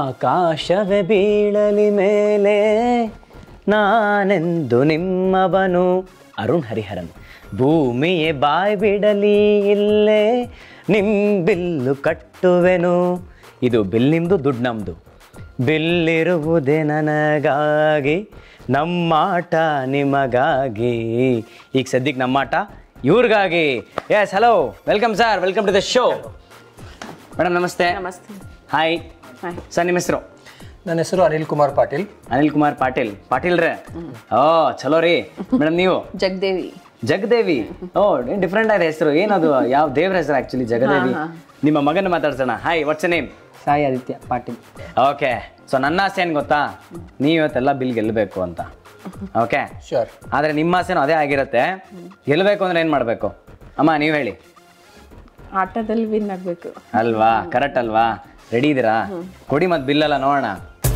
ಆಕಾಶವೇ ಬೀಳಲಿ ಮೇಲೆ ನಾನೆಂದು ನಿಮ್ಮವನು ಅರುಣ್ ಹರಿಹರನ್ ಭೂಮಿಯೇ ಬಾಯ್ ಬಿಡಲಿ ಇಲ್ಲೇ ನಿಮ್ ಬಿಲ್ಲು ಕಟ್ಟುವೆನು ಇದು ಬಿಲ್ ನಿಮ್ದು ದುಡ್ಡು ನಮ್ದು ಬಿಲ್ಲಿರುವುದೇ ನನಗಾಗಿ ನಮ್ಮಾಟ ನಿಮಗಾಗಿ ಈಗ ಸದ್ಯಕ್ಕೆ ನಮ್ಮಾಟ ಇವ್ರಿಗಾಗಿ yes hello welcome sir welcome to the show madam ನಮಸ್ತೆ ನಮಸ್ತೆ ಹಾಯ್ ಹಾಯ್ ಸರ್ ನಿಮ್ಮ ಹೆಸರು ನನ್ನ ಹೆಸರು ಅನಿಲ್ ಕುಮಾರ್ ಪಾಟೀಲ್ ಅನಿಲ್ ಕುಮಾರ್ ಪಾಟೀಲ್ ಪಾಟೀಲ್ ರೇ ಓ ಚಲೋ ರೀ ಮೇಡಮ್ ನೀವು ಜಗದೇವಿ ಜಗದೇವಿ ಓ ಡಿಫ್ರೆಂಟ್ ಆದ ಹೆಸರು ಏನದು ಯಾವ ದೇವ್ರ ಹೆಸರು ಆಕ್ಚುಲಿ ಜಗದೇವಿ ನಿಮ್ಮ ಮಗನ ಮಾತಾಡ್ಸೋಣ hi what's name Sai Aditya Patil okay so ನನ್ನ ಆಸೆ ಏನು ಗೊತ್ತಾ ನೀವು ಇವತ್ತೆಲ್ಲ ಬಿಲ್ ಗೆಲ್ಲಬೇಕು ಅಂತ ಓಕೆ ಶೋರ್ ಆದರೆ ನಿಮ್ಮ ಆಸೆನೂ ಅದೇ ಆಗಿರುತ್ತೆ ಗೆಲ್ಲಬೇಕು ಅಂದ್ರೆ ಏನು ಮಾಡಬೇಕು ಅಮ್ಮ ನೀವು ಹೇಳಿ ಆಟದಲ್ಲಿ ವಿನ್ ಆಗ್ಬೇಕು ಅಲ್ವಾ ಕರೆಕ್ಟ್ ಅಲ್ವಾ ರೆಡಿ ಇದ್ದೀರಾ ಕೊಡಿ ಮತ್ತೆ ಬಿಲ್ಲೆಲ್ಲ ನೋಡೋಣ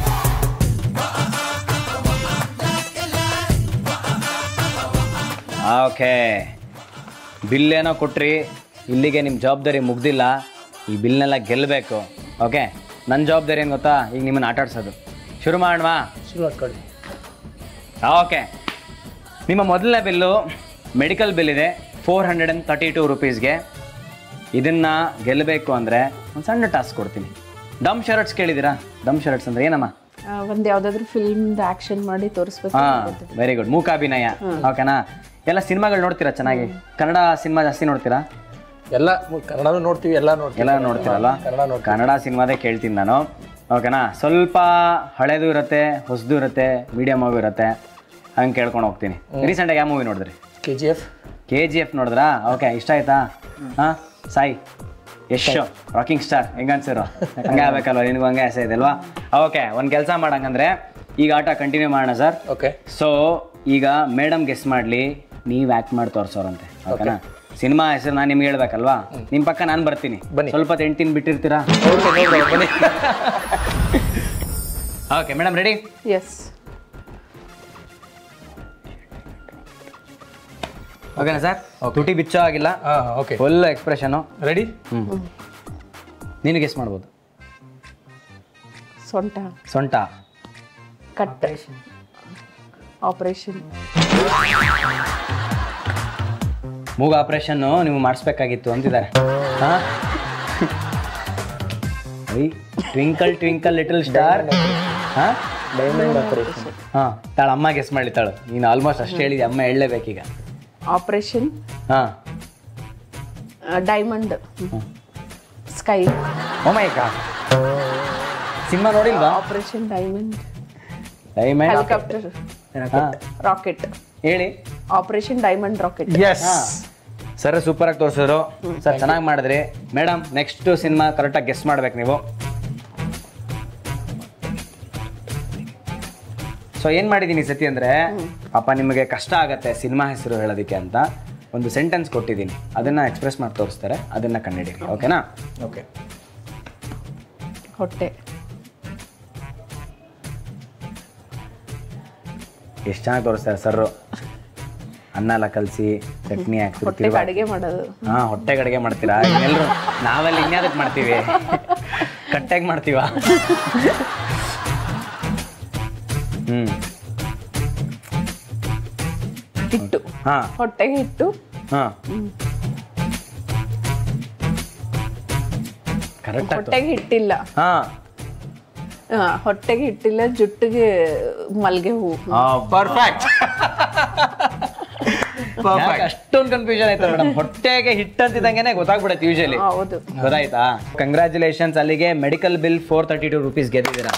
ಓಕೆ ಬಿಲ್ ಏನೋ ಕೊಟ್ರಿ ಇಲ್ಲಿಗೆ ನಿಮ್ಮ ಜವಾಬ್ದಾರಿ ಮುಗ್ದಿಲ್ಲ ಈ ಬಿಲ್ನೆಲ್ಲ ಗೆಲ್ಲಬೇಕು ಓಕೆ ನನ್ನ ಜವಾಬ್ದಾರಿ ಏನು ಗೊತ್ತಾ ಈಗ ನಿಮ್ಮನ್ನು ಆಟ ಆಡ್ಸೋದು ಶುರು ಮಾಡೋಣ ಶುರು ಮಾಡ್ಕೊಳ್ಳಿ ಓಕೆ ನಿಮ್ಮ ಮೊದಲನೇ ಬಿಲ್ಲು ಮೆಡಿಕಲ್ ಬಿಲ್ ಇದೆ four hundred and thirty two ರುಪೀಸ್ಗೆ ಇದನ್ನು ಗೆಲ್ಲಬೇಕು ಅಂದರೆ ಒಂದು ಸಣ್ಣ ಟಾಸ್ಕ್ ಕೊಡ್ತೀನಿ ಡಮ್ ಶರ್ಟ್ಸ್ ಕೇಳಿದ್ದೀರಾ ಡಮ್ ಶರ್ಟ್ಸ್ ಅಂದರೆ ಏನಮ್ಮ ಆ, ಒಂದ್ ಯಾವ್ದಾದ್ರು ಫಿಲ್ಮ್ದು ಆಕ್ಷನ್ ಮಾಡಿ ತೋರಿಸ್ಬೇಕು ಹಾಂ ವೆರಿ ಗುಡ್ ಮೂಕಾಭಿನಯ ಓಕೆನಾ ಎಲ್ಲ ಸಿನಿಮಾಗಳು ನೋಡ್ತೀರಾ ಚೆನ್ನಾಗಿ ಕನ್ನಡ ಸಿನಿಮಾ ಜಾಸ್ತಿ ನೋಡ್ತೀರಾ ಎಲ್ಲ ಕನ್ನಡನೂ ನೋಡ್ತೀವಿ ಎಲ್ಲ ನೋಡ್ತೀವಿ ಎಲ್ಲ ನೋಡ್ತೀರಲ್ಲ ಕನ್ನಡ ನೋಡ್ತೀವಿ ಕನ್ನಡ ಸಿನಿಮಾದೇ ಕೇಳ್ತೀನಿ ನಾನು ಓಕೆನಾ ಸ್ವಲ್ಪ ಹಳೇದು ಇರುತ್ತೆ ಹೊಸದು ಇರುತ್ತೆ ಮೀಡಿಯಮ್ ಆಗೂ ಇರುತ್ತೆ ಹಂಗೆ ಕೇಳ್ಕೊಂಡು ಹೋಗ್ತೀನಿ ರೀಸೆಂಟಾಗಿ ಯಾವ ಮೂವಿ ನೋಡಿದ್ರಿ K G F K G F ನೋಡಿದ್ರಾ ಓಕೆ ಇಷ್ಟ ಆಯ್ತಾ ಹಾಂ ಸಾಯಿ ಯಶ್ ರಾಕಿಂಗ್ ಸ್ಟಾರ್ ಹೆಂಗ ಅನ್ಸಿರು ಹಂಗೆ ಆಗ್ಬೇಕಲ್ವ ನಿನಗೂ ಹಂಗೆ ಆಸೆ ಇದೆ ಅಲ್ವಾ ಓಕೆ ಒಂದು ಕೆಲಸ ಮಾಡಂಗಂದ್ರೆ ಈಗ ಆಟ ಕಂಟಿನ್ಯೂ ಮಾಡೋಣ ಸರ್ ಓಕೆ ಸೊ ಈಗ ಮೇಡಮ್ ಗೆಸ್ ಮಾಡಲಿ ನೀವು ಆ್ಯಕ್ಟ್ ಮಾಡಿ ತೋರಿಸೋರಂತೆ ಓಕೆನಾ ಸಿನಿಮಾ ಹೆಸರು ನಾನು ನಿಮ್ಗೆ ಹೇಳ್ಬೇಕಲ್ವಾ ನಿಮ್ಮ ಪಕ್ಕ ನಾನು ಬರ್ತೀನಿ ಬನ್ನಿ. ಸ್ವಲ್ಪ ತೆಂಟಿನ ಬಿಟ್ಟಿರ್ತೀರಾ ಬನ್ನಿ ಓಕೆ ಮೇಡಮ್ ರೆಡಿ ಎಸ್ ಓಕೆನಾ ಸರ್ ತುಟಿ ಬಿಚ್ಚೋ ಆಗಿಲ್ಲ ಹಾಂ ಓಕೆ ಫುಲ್ ಎಕ್ಸ್ಪ್ರೆಷನು ರೆಡಿ ಹ್ಞೂ ನೀನು ಗೆಸ್ ಮಾಡ್ಬೋದು ಸೊಂಟ ಸೊಂಟ ಕಟ್ ಆಪರೇಷನ್ ಮೂಗು ಆಪರೇಷನ್ನು ನೀವು ಮಾಡಿಸ್ಬೇಕಾಗಿತ್ತು ಅಂತಿದ್ದಾರೆ ಹಾಂ ಐ ಟ್ವಿಂಕಲ್ ಟ್ವಿಂಕಲ್ ಲಿಟಲ್ ಸ್ಟಾರ್ ಹಾಂ ಡೈಮಂಡ್ ಆಪರೇಷನ್ ಹಾಂ ತಾಳು ಅಮ್ಮ ಗೆಸ್ ಮಾಡಲಿ ತಾಳು ನೀನು ಆಲ್ಮೋಸ್ಟ್ ಅಷ್ಟು ಹೇಳಿದೆ ಅಮ್ಮ ಹೇಳಲೇಬೇಕೀಗ ಆಪರೇಷನ್ ಹಾಂ ಡೈಮಂಡ್ ಸ್ಕೈ ಒಮೈಕ ಸಿನಿಮಾ ನೋಡಿಲ್ವಾ ಆಪರೇಷನ್ ಡೈಮಂಡ್ ಡೈಮಂಡ್ ಹೆಲಿಕಾಪ್ಟರ್ ಹಾಂ ರಾಕೆಟ್ ಹೇಳಿ operation diamond rocket yes sir super ಆಗಿ ತೋರಿಸಿದ್ರು ಸರ್ ಚೆನ್ನಾಗಿ ಮಾಡಿದ್ರಿ ಮೇಡಮ್ ನೆಕ್ಸ್ಟ್ ಸಿನಿಮಾ ಕರೆಕ್ಟಾಗಿ ಗೆಸ್ ಮಾಡ್ಬೇಕು ನೀವು ಸೊ ಏನು ಮಾಡಿದ್ದೀನಿ ಈ ಸತಿ ಅಂದರೆ ಪಾಪ ನಿಮಗೆ ಕಷ್ಟ ಆಗತ್ತೆ ಸಿನಿಮಾ ಹೆಸರು ಹೇಳೋದಕ್ಕೆ ಅಂತ ಒಂದು ಸೆಂಟೆನ್ಸ್ ಕೊಟ್ಟಿದ್ದೀನಿ ಅದನ್ನು ಎಕ್ಸ್ಪ್ರೆಸ್ ಮಾಡಿ ತೋರಿಸ್ತಾರೆ ಅದನ್ನು ಕಂಡಿಡಿರಿ ಓಕೆನಾ ಓಕೆ ಹೊಟ್ಟೆ ಎಷ್ಟು ಚೆನ್ನಾಗಿ ತೋರಿಸ್ತಾರೆ ಸರ್ ಅನ್ನ ಎಲ್ಲ ಕಲಸಿ ಚಟ್ನಿ ಹಾಕ್ತಿರ್ತೀವಿ ಹೊಟ್ಟೆಗೆ ಅಡುಗೆ ಮಾಡೋದು ಹಾಂ ಹೊಟ್ಟೆಗೆ ಅಡುಗೆ ಮಾಡ್ತೀರಾ ಎಲ್ಲರೂ ನಾವೆಲ್ಲ ಇನ್ಯಾದಕ್ಕೆ ಮಾಡ್ತೀವಿ ಕಟ್ಟಾಗಿ ಮಾಡ್ತೀವ ಹ್ಞೂ ಹಿಟ್ಟು ಹಾಂ ಹೊಟ್ಟೆಗೆ ಹಿಟ್ಟು ಹಾಂ ಕರೆಕ್ಟ್ ಆಗ್ತದೆ ಹೊಟ್ಟೆಗೆ ಹಿಟ್ಟಿಲ್ಲ ಹಾಂ ಆ, ಹೊಟ್ಟೆಗೆ ಹಿಟ್ಟಿಲ್ಲ ಜುಟ್ಟಿಗೆ ಮಲ್ಗೆ ಹೂ ಪರ್ಫೆಕ್ಟ್ ಅಷ್ಟೊಂದು ಕನ್ಫ್ಯೂಷನ್ ಆಯ್ತು ಮೇಡಮ್ ಹೊಟ್ಟೆಗೆ ಹಿಟ್ಟಂತಿದ್ದಂಗೆನೆ ಗೊತ್ತಾಗ್ಬಿಡುತ್ತೆ ಯೂಶಲಿ ಹೌದು ಗೊತ್ತಾಯ್ತಾ ಕಂಗ್ರ್ಯಾಚುಲೇಷನ್ಸ್ ಅಲ್ಲಿಗೆ medical bill four thirty two rupees ಗೆದ್ದಿದ್ದೀರಾ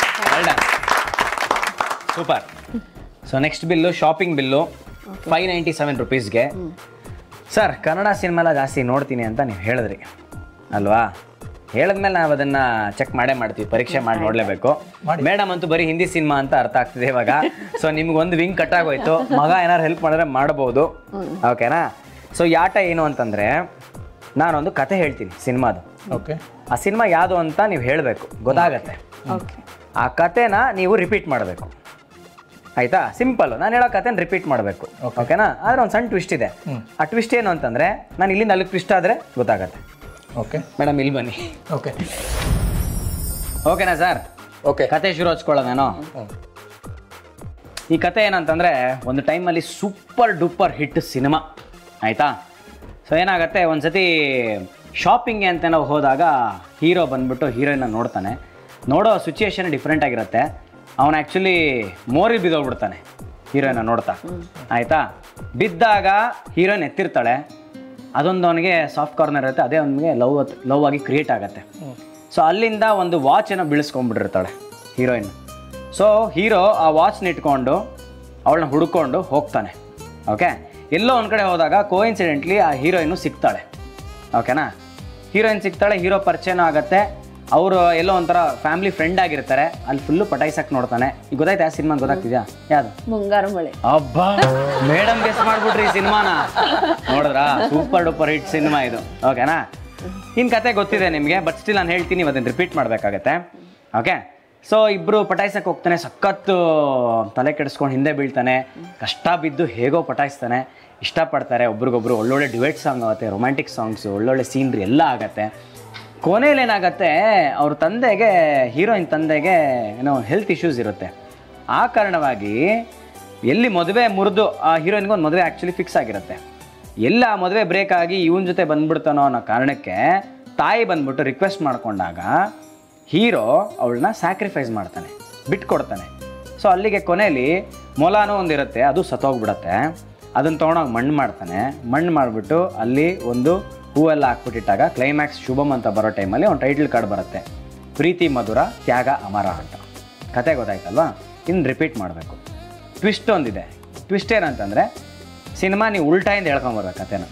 super so next bill shopping bill five ninety seven ರುಪೀಸ್ಗೆ ಸರ್ ಕನ್ನಡ ಸಿನಿಮಾ ಎಲ್ಲ ಜಾಸ್ತಿ ನೋಡ್ತೀನಿ ಅಂತ ನೀವು ಹೇಳಿದ್ರಿ ಅಲ್ವಾ ಹೇಳಿದ್ಮೇಲೆ ನಾವು ಅದನ್ನ ಚೆಕ್ ಮಾಡೇ ಮಾಡ್ತೀವಿ ಪರೀಕ್ಷೆ ಮಾಡಿ ನೋಡಲೇಬೇಕು ಮೇಡಮ್ ಅಂತೂ ಬರೀ ಹಿಂದಿ ಸಿನಿಮಾ ಅಂತ ಅರ್ಥ ಆಗ್ತಿದೆ ಇವಾಗ ಸೊ ನಿಮ್ಗೆ ಒಂದು ವಿಂಗ್ ಕಟ್ ಆಗೋಯ್ತು ಮಗ ಏನಾರು ಹೆಲ್ಪ್ ಮಾಡಿದ್ರೆ ಮಾಡಬಹುದು ಓಕೆನಾ ಸೊ ಈ ಆಟ ಏನು ಅಂತಂದ್ರೆ ನಾನೊಂದು ಕತೆ ಹೇಳ್ತೀನಿ ಸಿನಿಮಾದು ಓಕೆ ಆ ಸಿನಿಮಾ ಯಾವುದು ಅಂತ ನೀವು ಹೇಳಬೇಕು ಗೊತ್ತಾಗತ್ತೆ ಓಕೆ ಆ ಕತೆನ ನೀವು ರಿಪೀಟ್ ಮಾಡಬೇಕು ಆಯ್ತಾ ಸಿಂಪಲ್ ನಾನು ಹೇಳೋ ಕತೆನ ರಿಪೀಟ್ ಮಾಡಬೇಕು ಓಕೆನಾ ಆದ್ರೆ ಒಂದು ಸಣ್ಣ ಟ್ವಿಸ್ಟ್ ಇದೆ ಆ ಟ್ವಿಸ್ಟ್ ಏನು ಅಂತಂದ್ರೆ ನಾನು ಇಲ್ಲಿಂದ ಅಲ್ಲಿಗೆ ಟ್ವಿಸ್ಟ್ ಆದರೆ ಗೊತ್ತಾಗತ್ತೆ ಓಕೆ ಮೇಡಮ್ ಇಲ್ಲಿ ಬನ್ನಿ ಓಕೆ ಓಕೆನಾ ಸರ್ ಓಕೆ ಕತೆ ಶುರು ಹಚ್ಕೊಳ್ಳೋದೇನೋ ಹ್ಮ್. ಈ ಕತೆ ಏನಂತಂದರೆ ಒಂದು ಟೈಮಲ್ಲಿ ಸೂಪರ್ ಡೂಪರ್ ಹಿಟ್ ಸಿನಿಮಾ ಆಯಿತಾ ಸೊ ಏನಾಗುತ್ತೆ ಒಂದು ಸತಿ ಶಾಪಿಂಗ್ಗೆ ಅಂತ ನಾವು ಹೋದಾಗ ಹೀರೋ ಬಂದ್ಬಿಟ್ಟು ಹೀರೋಯಿನ್ನ ನೋಡ್ತಾನೆ ನೋಡೋ ಸಿಚುಯೇಷನ್ ಡಿಫ್ರೆಂಟ್ ಆಗಿರುತ್ತೆ ಅವನು ಆ್ಯಕ್ಚುಲಿ ಮೋರಿ ಬಿದ್ದೋಗ್ಬಿಡ್ತಾನೆ ಹೀರೋಯಿನ್ನ ನೋಡ್ತಾ ಆಯಿತಾ ಬಿದ್ದಾಗ ಹೀರೋಯಿನ್ ಎತ್ತಿರ್ತಾಳೆ ಅದೊಂದು ಅವನಿಗೆ ಸಾಫ್ಟ್ ಕಾರ್ನರ್ ಇರುತ್ತೆ ಅದೇ ಅವನಿಗೆ ಲವ್ ಲವ್ ಆಗಿ ಕ್ರಿಯೇಟ್ ಆಗುತ್ತೆ ಸೊ ಅಲ್ಲಿಂದ ಒಂದು ವಾಚನ್ನು ಬೀಳಿಸ್ಕೊಂಡ್ಬಿಟ್ಟಿರ್ತಾಳೆ ಹೀರೋಯಿನ್ ಸೊ ಹೀರೋ ಆ ವಾಚ್ನ ಇಟ್ಕೊಂಡು ಅವಳನ್ನ ಹುಡ್ಕೊಂಡು ಹೋಗ್ತಾನೆ ಓಕೆ ಎಲ್ಲೋ ಒಂದು ಕಡೆ ಹೋದಾಗ ಕೋಇನ್ಸಿಡೆಂಟ್ಲಿ ಆ ಹೀರೋಯಿನು ಸಿಗ್ತಾಳೆ ಓಕೆನಾ ಹೀರೋಯಿನ್ ಸಿಗ್ತಾಳೆ ಹೀರೋ ಪರಿಚಯನೂ ಆಗತ್ತೆ ಅವರು ಎಲ್ಲೋ ಒಂಥರ ಫ್ಯಾಮಿಲಿ ಫ್ರೆಂಡ್ ಆಗಿರ್ತಾರೆ ಅಲ್ಲಿ ಫುಲ್ಲು ಪಟಾಯಿಸಕ್ಕೆ ನೋಡ್ತಾನೆ ಈಗ ಗೊತ್ತಾಯ್ತಾ ಯಾವ ಸಿನಿಮಾ ಗೊತ್ತಾಗ್ತಿದ್ಯಾ ಯಾವುದು ಮುಂಗಾರು ಮಳೆ ಅಬ್ಬಾ ಮೇಡಮ್ ಗೆಸ್ ಮಾಡ್ಬಿಟ್ರಿ ಈ ಸಿನಿಮಾನ ನೋಡಿದ್ರಾ ಸೂಪರ್ ಡೂಪರ್ ಹಿಟ್ ಸಿನಿಮಾ ಇದು ಓಕೆನಾ ಇನ್ ಕತೆ ಗೊತ್ತಿದೆ ನಿಮಗೆ ಬಟ್ ಸ್ಟಿಲ್ ನಾನು ಹೇಳ್ತೀನಿ ಅದನ್ನ ರಿಪೀಟ್ ಮಾಡಬೇಕಾಗತ್ತೆ ಓಕೆ ಸೊ ಇಬ್ರು ಪಟಾಯಿಸಕ್ಕೆ ಹೋಗ್ತಾನೆ ಸಖತ್ತು ತಲೆ ಕೆಡಿಸ್ಕೊಂಡು ಹಿಂದೆ ಬೀಳ್ತಾನೆ ಕಷ್ಟ ಬಿದ್ದು ಹೇಗೋ ಪಟಾಯಿಸ್ತಾನೆ ಇಷ್ಟಪಡ್ತಾರೆ ಒಬ್ರಿಗೊಬ್ರು ಒಳ್ಳೊಳ್ಳೆ ಡಿವೇಟ್ ಸಾಂಗ್ ಆಗುತ್ತೆ ರೊಮ್ಯಾಂಟಿಕ್ ಸಾಂಗ್ಸು ಒಳ್ಳೊಳ್ಳೆ ಸೀನ್ರಿ ಎಲ್ಲ ಆಗತ್ತೆ ಕೊನೆಯಲ್ಲಿ ಏನಾಗತ್ತೆ ಅವ್ರ ತಂದೆಗೆ ಹೀರೋಯಿನ್ ತಂದೆಗೆ ಏನೋ ಹೆಲ್ತ್ ಇಶ್ಯೂಸ್ ಇರುತ್ತೆ ಆ ಕಾರಣವಾಗಿ ಎಲ್ಲಿ ಮದುವೆ ಮುರಿದು ಆ ಹೀರೋಯಿನ್ಗೆ ಒಂದು ಮದುವೆ ಆ್ಯಕ್ಚುಲಿ ಫಿಕ್ಸ್ ಆಗಿರುತ್ತೆ ಎಲ್ಲ ಆ ಮದುವೆ ಬ್ರೇಕ್ ಆಗಿ ಇವನ ಜೊತೆ ಬಂದ್ಬಿಡ್ತಾನೋ ಅನ್ನೋ ಕಾರಣಕ್ಕೆ ತಾಯಿ ಬಂದ್ಬಿಟ್ಟು ರಿಕ್ವೆಸ್ಟ್ ಮಾಡ್ಕೊಂಡಾಗ ಹೀರೋ ಅವಳನ್ನ ಸ್ಯಾಕ್ರಿಫೈಸ್ ಮಾಡ್ತಾನೆ ಬಿಟ್ಕೊಡ್ತಾನೆ ಸೊ ಅಲ್ಲಿಗೆ ಕೊನೆಯಲ್ಲಿ ಮೊಲಾನೂ ಒಂದಿರುತ್ತೆ ಅದು ಸತ್ತೋಗ್ಬಿಡತ್ತೆ ಅದನ್ನು ತೊಗೊಂಡೋಗಿ ಮಣ್ಣು ಮಾಡ್ತಾನೆ ಮಣ್ಣು ಮಾಡಿಬಿಟ್ಟು ಅಲ್ಲಿ ಒಂದು ಹೂವೆಲ್ಲ ಹಾಕ್ಬಿಟ್ಟಿಟ್ಟಾಗ ಕ್ಲೈಮ್ಯಾಕ್ಸ್ ಶುಭಮ್ ಅಂತ ಬರೋ ಟೈಮಲ್ಲಿ ಒಂದು ಟೈಟಲ್ ಕಾರ್ಡ್ ಬರುತ್ತೆ ಪ್ರೀತಿ ಮಧುರ ತ್ಯಾಗ ಅಮರ ಅಂತ ಕತೆ ಗೊತ್ತಾಯ್ತಲ್ವಾ ಇನ್ನು ರಿಪೀಟ್ ಮಾಡಬೇಕು ಟ್ವಿಸ್ಟ್ ಒಂದಿದೆ ಟ್ವಿಸ್ಟ್ ಏನಂತಂದರೆ ಸಿನಿಮಾ ನೀವು ಉಲ್ಟಾಯಿಂದ ಹೇಳ್ಕೊಂಬರ್ಬೇಕು ಕತೆನ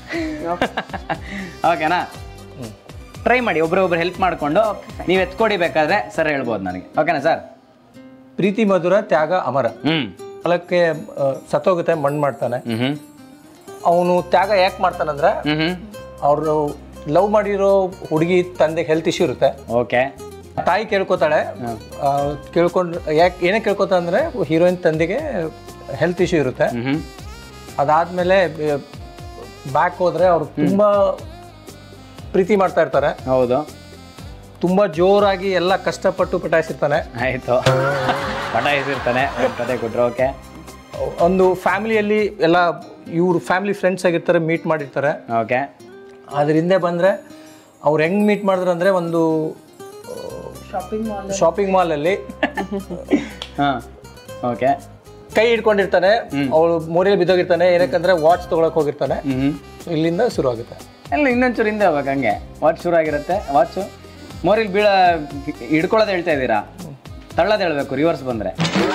ಓಕೆನಾ ಟ್ರೈ ಮಾಡಿ ಒಬ್ರೊಬ್ರು ಹೆಲ್ಪ್ ಮಾಡಿಕೊಂಡು ನೀವು ಎತ್ಕೊಡಿಬೇಕಾದ್ರೆ ಸರ್ ಹೇಳ್ಬೋದು ನನಗೆ ಓಕೆನಾ ಸರ್ ಪ್ರೀತಿ ಮಧುರ ತ್ಯಾಗ ಅಮರ ಹ್ಞೂ ಫಲಕ್ಕೆ ಆ, ಸತ್ತೋಗುತ್ತೆ ಮಣ್ಣು ಮಾಡ್ತಾನೆ ಹ್ಞೂ ಹ್ಞೂ ಅವನು ತ್ಯಾಗ ಯಾಕೆ ಮಾಡ್ತಾನಂದ್ರೆ ಹ್ಞೂ ಹ್ಞೂ ಅವರು ಲವ್ ಮಾಡಿರೋ ಹುಡುಗಿ ತಂದೆಗೆ ಹೆಲ್ತ್ ಇಶ್ಯೂ ಇರುತ್ತೆ ಓಕೆ ತಾಯಿ ಕೇಳ್ಕೊತಾಳೆ ಆ, ಕೇಳ್ಕೊಂಡು ಯಾಕೆ ಏನೇ ಕೇಳ್ಕೊತ ಅಂದ್ರೆ ಹೀರೋಯಿನ್ ತಂದೆಗೆ ಹೆಲ್ತ್ ಇಶ್ಯೂ ಇರುತ್ತೆ ಹ್ಞೂ ಹ್ಞೂ ಅದಾದ್ಮೇಲೆ ಬ್ಯಾಕ್ ಹೋದ್ರೆ ಅವ್ರು ತುಂಬಾ ಪ್ರೀತಿ ಮಾಡ್ತಾ ಇರ್ತಾರೆ ಹೌದು ತುಂಬಾ ಜೋರಾಗಿ ಎಲ್ಲ ಕಷ್ಟಪಟ್ಟು ಪಟಾಯಿಸಿರ್ತಾನೆ ಆಯಿತು ಪಟಾಯಿಸಿರ್ತಾನೆ ಒಂದ್ ಕತೆ ಕೊಟ್ರು ಓಕೆ ಒಂದು ಫ್ಯಾಮಿಲಿಯಲ್ಲಿ ಎಲ್ಲ ಇವ್ರು ಫ್ಯಾಮಿಲಿ ಫ್ರೆಂಡ್ಸ್ ಆಗಿರ್ತಾರೆ ಮೀಟ್ ಮಾಡಿರ್ತಾರೆ ಓಕೆ ಅದ್ರ ಹಿಂದೆ ಬಂದ್ರೆ ಅವ್ರು ಹೆಂಗ್ ಮೀಟ್ ಮಾಡಿದ್ರು ಅಂದ್ರೆ ಒಂದು ಶಾಪಿಂಗ್ ಮಾಲ್ ಶಾಪಿಂಗ್ ಮಾಲ್ ಅಲ್ಲಿ ಹಾಂ ಓಕೆ ಕೈ ಹಿಡ್ಕೊಂಡಿರ್ತಾನೆ ಅವಳು ಮೋರಿಯಲ್ಲಿ ಬಿದ್ದೋಗಿರ್ತಾನೆ ಏನಕ್ಕಂದ್ರೆ ವಾಚ್ ತಗೊಳಕ್ ಹೋಗಿರ್ತಾನೆ ಹ್ಞೂ ಹ್ಞೂ So ಇಲ್ಲಿಂದ ಶುರು ಆಗುತ್ತೆ ಎಲ್ಲ ಇನ್ನೊಂಚೂರು ಹಿಂದೆ ಹೋಗ್ಬೇಕು ಹಂಗೆ ವಾಚ್ ಶುರು ಆಗಿರುತ್ತೆ ವಾಚು ಮೋರಿಲ್ ಬೀಳ ಹಿಡ್ಕೊಳ್ಳೋದು ಹೇಳ್ತಾ ಇದ್ದೀರಾ ತಳ್ಳೋದು ಹೇಳ್ಬೇಕು ರಿವರ್ಸ್ ಬಂದರೆ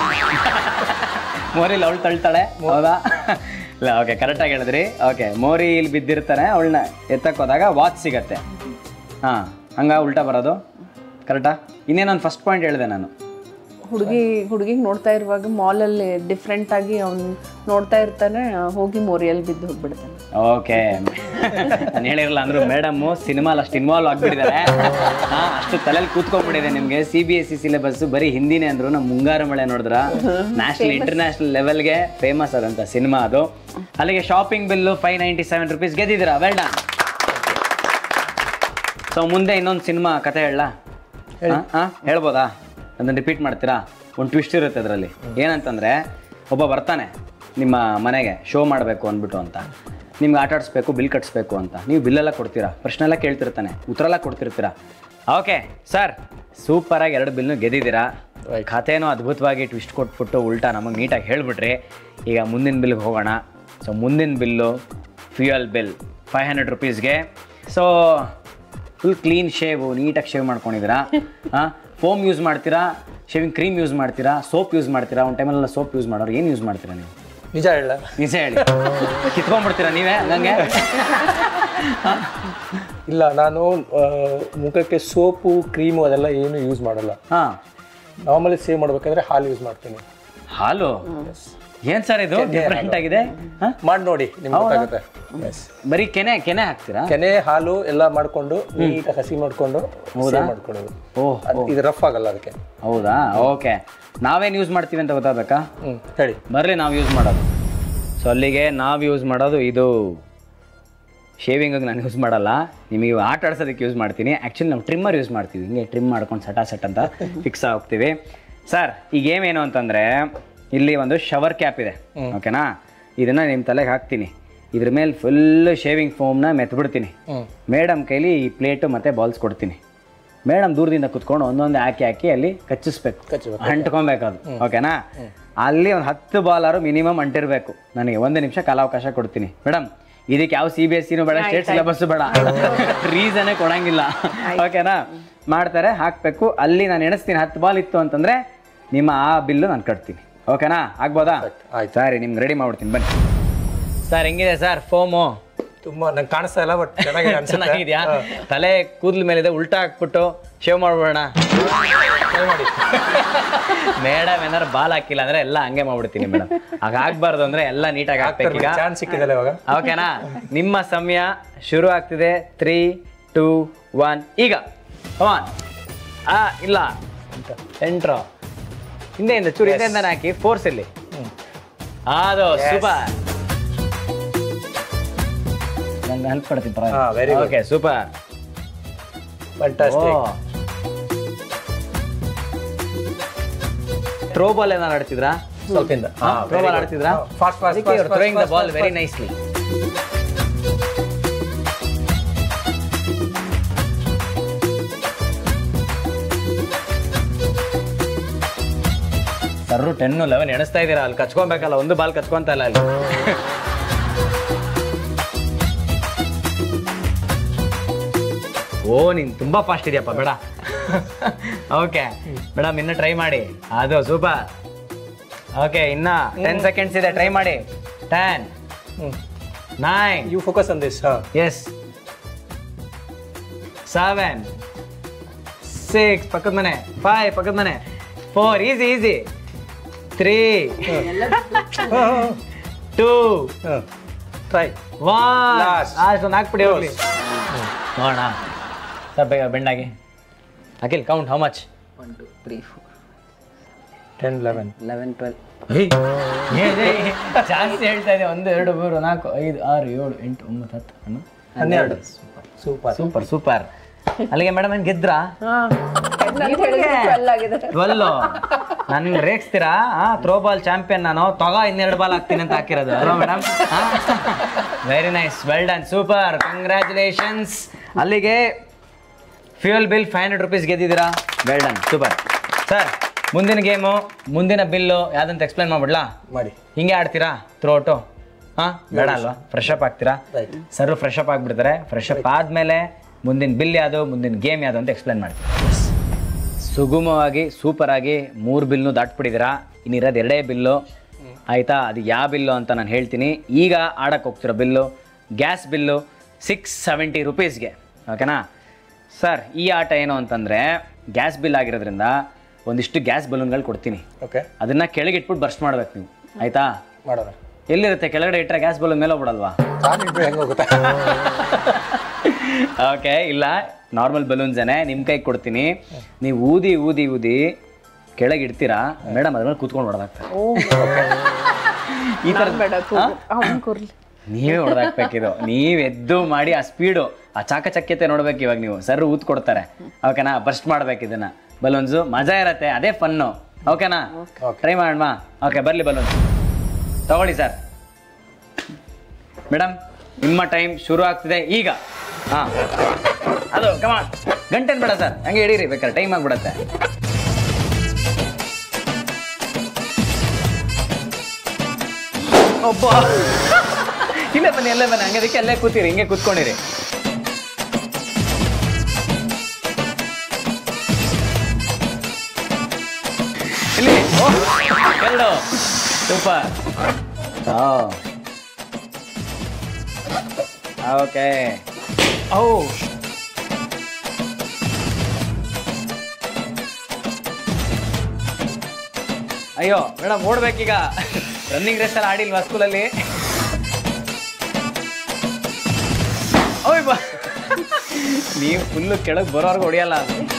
ಮೋರಿಲ್ ಅವಳು ತಳ್ತಾಳೆ ಹೌದಾ ಇಲ್ಲ ಓಕೆ ಕರೆಕ್ಟಾಗಿ ಹೇಳಿದ್ರಿ ಓಕೆ ಮೋರಿ ಇಲ್ಲಿ ಬಿದ್ದಿರ್ತಾನೆ ಅವಳನ್ನ ಎತ್ತಕ್ಕೆ ಹೋದಾಗ ವಾಚ್ ಸಿಗತ್ತೆ ಹಾಂ ಹಂಗ ಉಲ್ಟಾ ಬರೋದು ಕರೆಕ್ಟಾ ಇನ್ನೇನೊಂದು ಫಸ್ಟ್ ಪಾಯಿಂಟ್ ಹೇಳಿದೆ ನಾನು ಹುಡುಗಿ ಹುಡುಗಿಗೆ ನೋಡ್ತಾ ಇರುವಾಗ ಮಾಲಲ್ಲಿ ಡಿಫ್ರೆಂಟ್ ಆಗಿ ಅವ್ನು ನೋಡ್ತಾ ಇರ್ತಾನೆ ಹೋಗಿ ಮೋರಿಯಲ್ಲಿ ಬಿದ್ದು ಹೋಗ್ಬಿಡ್ತಾನೆ ಓಕೆ ನಾನು ಹೇಳಿರಲ್ಲ ಅಂದ್ರು ಮೇಡಮ್ಮು ಸಿನಿಮಾಲ್ ಅಷ್ಟು ಇನ್ವಾಲ್ವ್ ಆಗಿಬಿಟ್ಟಿದ್ದಾರೆ ಹಾಂ ಅಷ್ಟು ತಲೆಯಲ್ಲಿ ಕೂತ್ಕೊಂಡ್ಬಿಟ್ಟಿದೆ ನಿಮಗೆ C B S C syllabus ಬರೀ ಹಿಂದಿನೇ ಅಂದ್ರು ನಮ್ಮ ಮುಂಗಾರು ಮಳೆ ನೋಡಿದ್ರ ನ್ಯಾಷನಲ್ ಇಂಟರ್ನ್ಯಾಷನಲ್ ಲೆವೆಲ್ಗೆ ಫೇಮಸ್ ಆದಂಥ ಸಿನಿಮಾ ಅದು ಅಲ್ಲಿಗೆ shopping bill five ninety seven rupees ಗೆದ್ದಿದ್ದೀರಾ ವೆಲ್ ಡನ್ ಸೊ ಮುಂದೆ ಇನ್ನೊಂದು ಸಿನಿಮಾ ಕತೆ ಹೇಳ ಹಾಂ ಹೇಳ್ಬೋದಾ ಅದನ್ನು ರಿಪೀಟ್ ಮಾಡ್ತೀರಾ ಒಂದು ಟ್ವಿಸ್ಟ್ ಇರುತ್ತೆ ಅದರಲ್ಲಿ ಏನಂತಂದರೆ ಒಬ್ಬ ಬರ್ತಾನೆ ನಿಮ್ಮ ಮನೆಗೆ ಶೋ ಮಾಡಬೇಕು ಅಂದ್ಬಿಟ್ಟು ಅಂತ ನಿಮ್ಗೆ ಆಟ ಆಡಿಸ್ಬೇಕು ಬಿಲ್ ಕಟ್ಸ್ಬೇಕು ಅಂತ ನೀವು ಬಿಲ್ಲೆಲ್ಲ ಕೊಡ್ತೀರಾ ಪ್ರಶ್ನೆ ಎಲ್ಲ ಕೇಳ್ತಿರ್ತಾನೆ ಉತ್ತರ ಎಲ್ಲ ಕೊಡ್ತಿರ್ತೀರಾ ಓಕೆ ಸರ್ ಸೂಪರಾಗಿ ಎರಡು ಬಿಲ್ನು ಗೆದ್ದಿದ್ದೀರಾ ಖಾತೆನೂ ಅದ್ಭುತವಾಗಿ ಟ್ವಿಸ್ಟ್ ಕೊಟ್ಬಿಟ್ಟು ಉಲ್ಟಾ ನಮಗೆ ನೀಟಾಗಿ ಹೇಳ್ಬಿಟ್ರಿ ಈಗ ಮುಂದಿನ ಬಿಲ್ಗೆ ಹೋಗೋಣ ಸೊ ಮುಂದಿನ bill fuel bill five hundred ರುಪೀಸ್ಗೆ ಸೊ ಫುಲ್ ಕ್ಲೀನ್ ಶೇವು ನೀಟಾಗಿ ಶೇವ್ ಮಾಡ್ಕೊಂಡಿದ್ದೀರಾ ಹಾಂ ಫೋಮ್ ಯೂಸ್ ಮಾಡ್ತೀರಾ ಶೇವಿಂಗ್ ಕ್ರೀಮ್ ಯೂಸ್ ಮಾಡ್ತೀರಾ ಸೋಪ್ ಯೂಸ್ ಮಾಡ್ತೀರಾ ಒಂದು ಟೈಮಲ್ಲ ಸೋಪ್ ಯೂಸ್ ಮಾಡೋರು ಏನು ಯೂಸ್ ಮಾಡ್ತೀರಾ ನೀವು ನಿಜ ಹೇಳ ನಿಜ ಹೇಳಿ ಕಿತ್ಕೊಂಡ್ಬಿಡ್ತೀರಾ ನೀವೇ ಹಂಗೆ ಇಲ್ಲ ನಾನು ಆ, ಮುಖಕ್ಕೆ ಸೋಪು ಕ್ರೀಮು ಅದೆಲ್ಲ ಏನು ಯೂಸ್ ಮಾಡಲ್ಲ ಹಾಂ ನಾರ್ಮಲಿ ಸೇವ್ ಮಾಡ್ಬೇಕಂದ್ರೆ ಹಾಲು ಯೂಸ್ ಮಾಡ್ತೀನಿ ಹಾಲು ಏನು ಸರ್ ಇದು ಡಿಫ್ರೆಂಟ್ ಆಗಿದೆ ಹಾಂ ಮಾಡಿ ನೋಡಿ ನಿಮ್ಗೆ ಗೊತ್ತಾಗುತ್ತೆ Yes. ಬರೀ ಕೆನೆ ಕೆನೆ ಹಾಕ್ತೀರಾ ಕೆನೆ ಹಾಲು ಎಲ್ಲ ಮಾಡ್ಕೊಂಡು ನೀಟಾಗಿ ಹಸಿ ಮಾಡ್ಕೊಂಡು ಸೇವ್ ಮಾಡ್ಕೊಳ್ಳೋದು ಓಹ್ ಅದ್- ಇದು ರಫ್ ಆಗಲ್ಲ ಅದಕ್ಕೆ ಹೌದಾ ಓಕೆ ನಾವೇನು ಯೂಸ್ ಮಾಡ್ತೀವಿ ಅಂತ ಗೊತ್ತಾಗಬೇಕಾ ಹ್ಮ್ ಹೇಳಿ ಬರಲಿ ನಾವು ಯೂಸ್ ಮಾಡೋದು ಸೊ ಅಲ್ಲಿಗೆ ನಾವು ಯೂಸ್ ಮಾಡೋದು ಇದು ಶೇವಿಂಗಿಗೆ ನಾನು ಯೂಸ್ ಮಾಡಲ್ಲ ನಿಮಗೆ ಆಟ ಆಡ್ಸೋದಕ್ಕೆ ಯೂಸ್ ಮಾಡ್ತೀನಿ ಆ್ಯಕ್ಚುಲಿ ನಾವು ಟ್ರಿಮ್ಮರ್ ಯೂಸ್ ಮಾಡ್ತೀವಿ ಹಿಂಗೆ ಟ್ರಿಮ್ ಮಾಡ್ಕೊಂಡು ಸಟ ಸಟ್ ಅಂತ ಫಿಕ್ಸ್ ಹೋಗ್ತೀವಿ ಸರ್ ಈ ಗೇಮ್ ಏನು ಅಂತಂದರೆ ಇಲ್ಲಿ ಒಂದು ಶವರ್ ಕ್ಯಾಪ್ ಇದೆ ಓಕೆನಾ ಇದನ್ನು ನಿಮ್ಮ ತಲೆಗೆ ಹಾಕ್ತೀನಿ ಇದ್ರ ಮೇಲೆ ಫುಲ್ ಶೇವಿಂಗ್ ಫೋಮ್ನ ಮೆತ್ಬಿಡ್ತೀನಿ ಮೇಡಮ್ ಕೈಲಿ ಈ ಪ್ಲೇಟು ಮತ್ತು ಬಾಲ್ಸ್ ಕೊಡ್ತೀನಿ ಮೇಡಮ್ ದೂರದಿಂದ ಕುತ್ಕೊಂಡು ಒಂದೊಂದು ಹಾಕಿ ಹಾಕಿ ಅಲ್ಲಿ ಕಚ್ಚಿಸ್ಬೇಕು ಅಂಟ್ಕೊಬೇಕು ಅದು ಓಕೆನಾ ಅಲ್ಲಿ ಒಂದು ಹತ್ತು ಬಾಲಾರು ಮಿನಿಮಮ್ ಅಂಟಿರ್ಬೇಕು ನನಗೆ ಒಂದು ನಿಮಿಷ ಕಾಲಾವಕಾಶ ಕೊಡ್ತೀನಿ ಮೇಡಮ್ ಇದಕ್ಕೆ ಯಾವ ಸಿ ಬಿ ಎಸ್ ಸಿನೂ ಬೇಡ ಸ್ಟೇಟ್ ಸಿಲೆಬಸ್ ಬೇಡ ರೀಸನೇ ಕೊಡಂಗಿಲ್ಲ ಓಕೆನಾ ಮಾಡ್ತಾರೆ ಹಾಕಬೇಕು ಅಲ್ಲಿ ನಾನು ಎಣಿಸ್ತೀನಿ ಹತ್ತು ಬಾಲ್ ಇತ್ತು ಅಂತಂದ್ರೆ ನಿಮ್ಮ ಆ ಬಿಲ್ಲು ನಾನು ಕಟ್ತೀನಿ ಓಕೆನಾ ಆಗ್ಬೋದಾ ಆಯ್ತು. ಸರಿ ನಿಮ್ಗೆ ರೆಡಿ ಮಾಡ್ಬಿಡ್ತೀನಿ ಬನ್ನಿ ಸರ್ ಹೆಂಗಿದೆ ಸರ್ ಫೋಮು ತುಂಬಾ ನಂಗೆ ಕಾಣಿಸ್ತಾ ಇಲ್ಲ ಬಟ್ ಚೆನ್ನಾಗಿದೆ ಅನ್ಸುತ್ತೆ ಚೆನ್ನಾಗಿದ್ಯಾ ತಲೆ ಕೂದಲ ಮೇಲಿದೆ ಉಲ್ಟಾ ಹಾಕ್ಬಿಟ್ಟು ಶೇವ್ ಮಾಡ್ಬಿಡೋಣ Try ಮಾಡಿ ಮೇಡಮ್ ಏನಾರು ಬಾಲ್ ಹಾಕಿಲ್ಲ ಅಂದ್ರೆ ಎಲ್ಲ ಹಂಗೆ ಮಾಡ್ಬಿಡ್ತೀನಿ ಮೇಡಮ್ ಹಾಗ ಆಗ್ಬಾರ್ದು ಅಂದ್ರೆ ಎಲ್ಲ ನೀಟಾಗಿ ಹಾಕ್ಬೇಕು ಈಗ ಚಾನ್ಸ್ ಸಿಕ್ಕಿದಲ್ಲ ಇವಾಗ ಓಕೆನಾ ನಿಮ್ಮ ಸಮಯ ಶುರು ಆಗ್ತಿದೆ ತ್ರೀ ಟೂ ಒನ್ ಈಗ ಒನ್ ಆ ಇಲ್ಲ ಎಂಟ್ರೋ ಹಿಂದೆಯಿಂದ ಚೂರು ಹಿಂದೆಯಿಂದ ಹಾಕಿ ಫೋರ್ಸ್ ಇಲ್ಲಿ ಅದು ಸೂಪರ್ ನಾನು ಹೆಲ್ಪ್ ಮಾಡ್ತೀನಿ ಹಾ, very good. Okay super fantastic throw ball ಏನಾರು ಆಡ್ತಿದ್ರಾ ಸ್ವಲ್ಪ ಇಂದ ಥ್ರೋ ಬಾಲ್ ಆಡ್ತಿದ್ರಾ fast fast throwing the ball very nicely sir ten eleven ಎಣಿಸ್ತಾ ಇದ್ದೀರಾ ಅಲ್ಲಿ ಕಚ್ಕೊಬೇಕಲ್ಲ ಒಂದು ಬಾಲ್ ಕಚ್ಕೊಂತ ಇಲ್ಲ ಅಲ್ಲಿ ಓ ನೀನ್ ತುಂಬಾ ಫಾಸ್ಟ್ ಇದೆಯಪ್ಪ ಬೇಡ ಓಕೆ ಮೇಡಮ್ ಇನ್ನು ಟ್ರೈ ಮಾಡಿ ಅದು ಸೂಪರ್ ಓಕೆ ಇನ್ನ ಟೆನ್ ಸೆಕೆಂಡ್ಸ್ ಇದೆ ಟ್ರೈ ಮಾಡಿ ten nine you focus on this ಹಾ ಎಸ್ ಸೆವೆನ್ ಸಿಕ್ಸ್ ಪಕ್ಕದ ಮನೆ ಫೈವ್ ಪಕ್ಕದ ಮನೆ four easy easy three two try one Last. ಅಷ್ಟೊಂದು ಹಾಕ್ಬಿಡಿ ಹೋಗ್ಲಿ ನೋಡೋಣ ಸರ್ ಬೇಗ ಬೆಂಡಾಗಿ Akhil count how much one two three four ten eleven eleven twelve ಜಾಸ್ತಿ ಹೇಳ್ತಾ ಇದೆ ಒಂದು ಎರಡು ಮೂರು ನಾಲ್ಕು ಐದು ಆರು ಏಳು ಎಂಟು ಒಂಬತ್ತು ಹತ್ತು ಹನ್ನೊಂದು ಹನ್ನೆರಡು ಸೂಪರ್ ಸೂಪರ್ ಸೂಪರ್ ಅಲ್ಲಿಗೆ ಮೇಡಮ್ ಏನ್ ಗೆದ್ರಾ ಟ್ವೆಲ್ ಆಗಿದೆ ಟ್ವೆಲ್ಲು ನನ್ ರೇಗಿಸ್ತೀರಾ ಥ್ರೋ ಬಾಲ್ ಚಾಂಪಿಯನ್ ನಾನು ತಗೋ ಇನ್ನೆರಡು ಬಾಲ್ ಹಾಕ್ತೀನಿ ಅಂತ ಹಾಕಿರೋದು ಅಲ್ವಾ madam very nice well done super congratulations ಅಲ್ಲಿಗೆ fuel bill five hundred rupees ಗೆದ್ದಿದ್ದೀರಾ ವೆಲ್ ಡನ್ ಸೂಪರ್ ಸರ್ ಮುಂದಿನ ಗೇಮು ಮುಂದಿನ ಬಿಲ್ಲು ಯಾವ್ದಂತ ಎಕ್ಸ್ಪ್ಲೈನ್ ಮಾಡ್ಬಿಡ್ಲಾ ಮಾಡಿ ಹಿಂಗೆ ಆಡ್ತೀರಾ ಥ್ರೋಟು ಹಾಂ ಬೇಡ ಅಲ್ವಾ ಫ್ರೆಶ್ ಅಪ್ ಆಗ್ತೀರಾ Right. ಸರ್ ಫ್ರೆಶ್ ಅಪ್ ಆಗ್ಬಿಡ್ತಾರೆ ಫ್ರೆಶ್ ಅಪ್ ಆದಮೇಲೆ ಮುಂದಿನ ಬಿಲ್ ಯಾವುದು ಮುಂದಿನ ಗೇಮ್ ಯಾವುದು ಅಂತ ಎಕ್ಸ್ಪ್ಲೈನ್ ಮಾಡ್ತೀನಿ ಸುಗಮವಾಗಿ ಸೂಪರಾಗಿ ಮೂರು ಬಿಲ್ನು ದಾಟ್ಬಿಟ್ಟಿದ್ದೀರಾ ಇನ್ನಿರೋದು ಎರಡೇ ಬಿಲ್ಲು ಆಯಿತಾ ಅದು ಯಾವ ಬಿಲ್ಲು ಅಂತ ನಾನು ಹೇಳ್ತೀನಿ ಈಗ ಆಡಕ್ಕೆ ಹೋಗ್ತಿರೋ bill gas bill six seventy ರುಪೀಸ್ಗೆ ಓಕೆನಾ ಸರ್ ಈ ಆಟ ಏನು ಅಂತಂದರೆ ಗ್ಯಾಸ್ ಬಿಲ್ ಆಗಿರೋದ್ರಿಂದ ಒಂದಿಷ್ಟು ಗ್ಯಾಸ್ ಬಲೂನ್ಗಳು ಕೊಡ್ತೀನಿ ಓಕೆ ಅದನ್ನು ಕೆಳಗೆ ಇಟ್ಬಿಟ್ಟು ಬರ್ಸ್ಟ್ ಮಾಡ್ಬೇಕು ನೀವು ಆಯಿತಾ ಮಾಡೋಣ ಎಲ್ಲಿರುತ್ತೆ ಕೆಳಗಡೆ ಇಟ್ಟರೆ ಗ್ಯಾಸ್ ಬಲೂನ್ ಮೇಲೆ ಹೋಗ್ಬಿಡಲ್ವಾ ಕಾಲಿಟ್ಟು ಹೆಂಗೆ ಹೋಗುತ್ತೆ ಓಕೆ ಇಲ್ಲ ನಾರ್ಮಲ್ ಬಲೂನ್ಸೇನೆ ನಿಮ್ಮ ಕೈಗೆ ಕೊಡ್ತೀನಿ ನೀವು ಊದಿ ಊದಿ ಊದಿ ಕೆಳಗೆ ಇಡ್ತೀರಾ ಮೇಡಮ್ ಅದ್ರ ಮೇಲೆ ಕೂತ್ಕೊಂಡು ಹೊಡೆದಾಗ್ತಾರೆ ಈ ಥರ ಬೇಡ ಅವ್ನು ಕೂರ್ಲಿ ನೀವೇ ಹೊಡೆದಾಕ್ಬೇಕಿದು ನೀವು ಎದ್ದು ಮಾಡಿ ಆ ಸ್ಪೀಡು ಆ ಚಾಕಚಕ್ಯತೆ ನೋಡ್ಬೇಕು ಇವಾಗ ನೀವು ಸರ್ ಊತ್ ಕೊಡ್ತಾರೆ ಓಕೆನಾ ಬರ್ಸ್ಟ್ ಮಾಡ್ಬೇಕು ಇದನ್ನ ಬಲೂನ್ಸು ಮಜಾ ಇರತ್ತೆ ಅದೇ ಫನ್ನು ಓಕೆನಾ ಟ್ರೈ ಮಾಡೋಣ ಓಕೆ ಬರಲಿ ಬಲೂನ್ಸ್ ತಗೊಳ್ಳಿ ಸರ್ ಮೇಡಮ್ ನಿಮ್ಮ ಟೈಮ್ ಶುರು ಆಗ್ತಿದೆ ಈಗ ಹಾಂ ಅದು ಕಮ ಗಂಟೆನ್ ಬೇಡ ಸರ್ ಹಂಗೆ ಹಿಡೀರಿ ಬೇಕಾದ್ರೆ ಟೈಮ್ ಆಗ್ಬಿಡತ್ತೆ ಒಬ್ಬ ಇಲ್ಲೇ ಬನ್ನಿ ಅಲ್ಲೇ ಬನ್ನಿ ಹಂಗೆ ಅದಕ್ಕೆ ಅಲ್ಲೇ ಕೂತೀರಿ ಹಿಂಗೆ ಕೂತ್ಕೊಂಡಿರಿ ಇಲ್ಲಿ ಓ, ಎರಡು ಸೂಪರ್ ಓಕೆ ಓ ಅಯ್ಯೋ ಮೇಡಮ್ ಓಡ್ಬೇಕೀಗ ರನ್ನಿಂಗ್ ರೇಸ್ ಎಲ್ಲ ಆಡಿಲ್ವಾ ಸ್ಕೂಲಲ್ಲಿ ಓಯ್ ಬಾ ನೀವು ಫುಲ್ಲು ಕೆಳಗೆ ಬರೋರ್ಗು ಹೊಡಿಯಲ್ಲ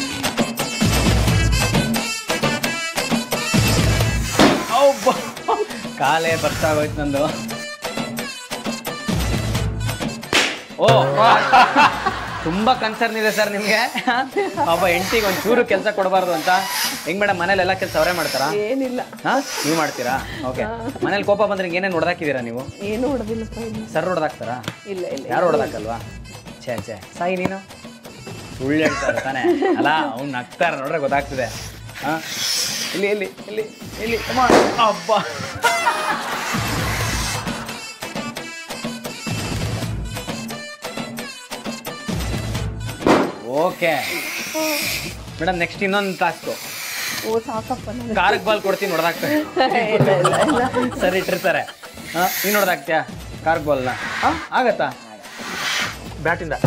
ಅವ್ಬ. ಕಾಲೇ ಬರ್ಸಾಗೋಯ್ತು ನಂದು ಓ ತುಂಬಾ ಕನ್ಸರ್ನ್ ಇದೆ ಸರ್ ನಿಮ್ಗೆ ಒಬ್ಬ ಹೆಂಡತಿಗೆ ಒಂದ್ ಚೂರು ಕೆಲಸ ಕೊಡಬಾರ್ದು ಅಂತ ಹೆಂಗ್ ಮೇಡಮ್ ಮನೇಲಿ ಎಲ್ಲ ಕೆಲಸ ಅವರೇ ಮಾಡ್ತಾರಾ ಏನಿಲ್ಲ ಹಾ ನೀವು ಮಾಡ್ತೀರಾ ಓಕೆ ಮನೇಲಿ ಕೋಪ ಬಂದ್ರೆ ಏನೇನು ಹೊಡೆದಾಕಿದ್ದೀರಾ ನೀವು ಏನು ಹೊಡೆದಿಲ್ಲಪ್ಪ ಇಲ್ಲಿ ಸರ್ ಹೊಡೆದಾಕ್ತಾರಾ ಇಲ್ಲ ಇಲ್ಲ ಯಾರು ಹೊಡೆದಾಕಲ್ವಾ ಛೇ ಛೇ ಸಾಯಿ ನೀನು ಸುಳ್ಳು ಹೇಳ್ತಾರೆ ತಾನೆ ಅಲ್ಲ ಅವ್ನು ನಗ್ತಾರ ನೋಡ್ರೆ ಗೊತ್ತಾಗ್ತಿದೆ ಹಾ ಇಲ್ಲಿ ಇಲ್ಲಿ ಇಲ್ಲಿ ಇಲ್ಲಿ come on. ಅಬ್ಬಾ ಓಕೆ ಮೇಡಮ್ ನೆಕ್ಸ್ಟ್ ಇನ್ನೊಂದು ಟಾಸ್ಕು ಓ ಸಾಕಪ್ಪ ನನಗೆ ಕಾರಕ್ಕೆ ಬಾಲ್ ಕೊಡ್ತೀನಿ ನೋಡ್ದಾಕ್ತಾರೆ ಇಲ್ಲ ಇಲ್ಲ ಇಲ್ಲ ಸರಿ ಇಟ್ಟಿರ್ತಾರೆ ಹಾಂ ನೀನು ನೋಡ್ದಾಕ್ತ್ಯಾ ಕಾರ್ಕ್ ಬಾಲ್ನ ಹಾಂ ಆಗತ್ತಾ ಬ್ಯಾಟಿಂದ